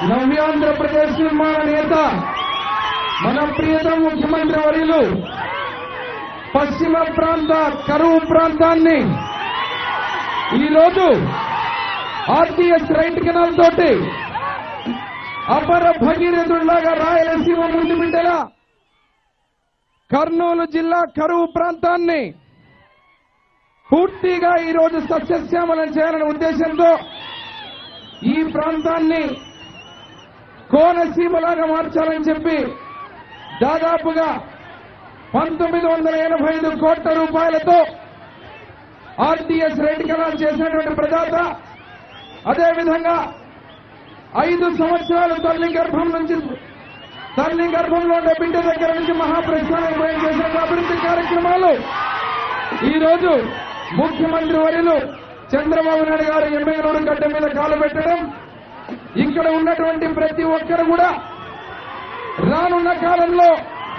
నవ్యాంధ్రప్రదేశ్ నిర్మాణ నేత మన ప్రియతమ ముఖ్యమంత్రి వర్యులు పశ్చిమ ప్రాంత కరువు ప్రాంతాన్ని ఈరోజు ఆర్టీఎస్ రైట్ కెనాల్ తోటి అపర భగీరథుడిలాగా రాయలసీమ ముందు బిడ్డలా కర్నూలు జిల్లా కరువు ప్రాంతాన్ని పూర్తిగా ఈరోజు సస్యశ్యామలం చేయాలనే ఉద్దేశంతో ఈ ప్రాంతాన్ని కోనసీమలాగా మార్చాలని చెప్పి దాదాపుగా పంతొమ్మిది వందల ఎనభై ఐదు కోట్ల రూపాయలతో ఆర్టీఎస్ రైట్ కెనాల్ చేసినటువంటి ప్రదాత అదేవిధంగా ఐదు సంవత్సరాలు తల్లి గర్భం నుంచి తల్లి గర్భంలో ఉండే బిడ్డ దగ్గర నుంచి మహాప్రస్థానం పోయి చేసిన అభివృద్ధి కార్యక్రమాలు ఈ రోజు ముఖ్యమంత్రి వర్యులు చంద్రబాబు నాయుడు గారు ఎమ్మెల్యేలు గడ్డ మీద కాలు పెట్టడం ఇక్కడ ఉన్నటువంటి ప్రతి ఒక్కరు కూడా రానున్న కాలంలో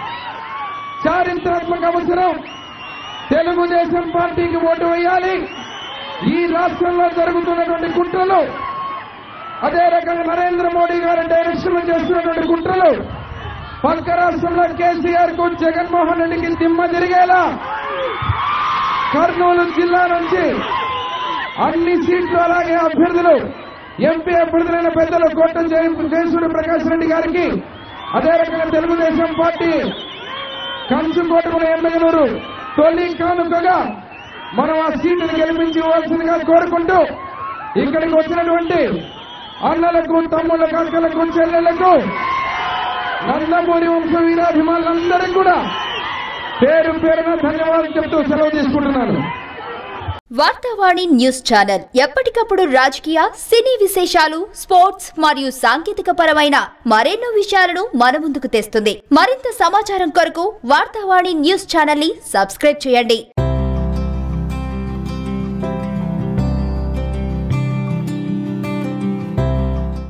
చారిత్రాత్మక అవసరం తెలుగుదేశం పార్టీకి ఓటు వేయాలి ఈ రాష్ట్రంలో జరుగుతున్నటువంటి కుట్రలు అదే రకంగా నరేంద్ర మోడీ గారు డైరెక్షన్ చేస్తున్నటువంటి కుట్రలు పక్క రాష్ట్రంలో కేసీఆర్ కు జగన్మోహన్ రెడ్డికి దిమ్మ తిరిగేలా కర్నూలు జిల్లా నుంచి అన్ని సీట్లు అలాగే అభ్యర్థులు ఎంపీ అభ్యర్థులైన పెద్దలు కోట జయసూరి ప్రకాష్ రెడ్డి గారికి అదే రకంగా తెలుగుదేశం పార్టీ కంచుకోటకుల ఎమ్మెల్యేలు తొలి కానుకగా మనం ఆ సీటును గెలిపించి ఇవ్వాల్సిందిగా కోరుకుంటూ ఇక్కడికి వచ్చినటువంటి అన్నలకు తమ్ముళ్ళకు అక్కలకు చెల్లెళ్లకు నందమూరి వంశ వీరాభిమానులందరికీ కూడా పేరు పేరున ధన్యవాదాలు చెప్తూ సెలవు తీసుకుంటున్నాను వార్తావాణి న్యూస్ ఛానల్ ఎప్పటికప్పుడు రాజకీయ సినీ విశేషాలు స్పోర్ట్స్ మరియు సాంకేతిక పరమైన మరెన్నో విషయాలను మన ముందుకు తెస్తుంది మరింత సమాచారం కొరకు వార్తావాణి న్యూస్ ఛానల్ ని సబ్స్క్రైబ్ చేయండి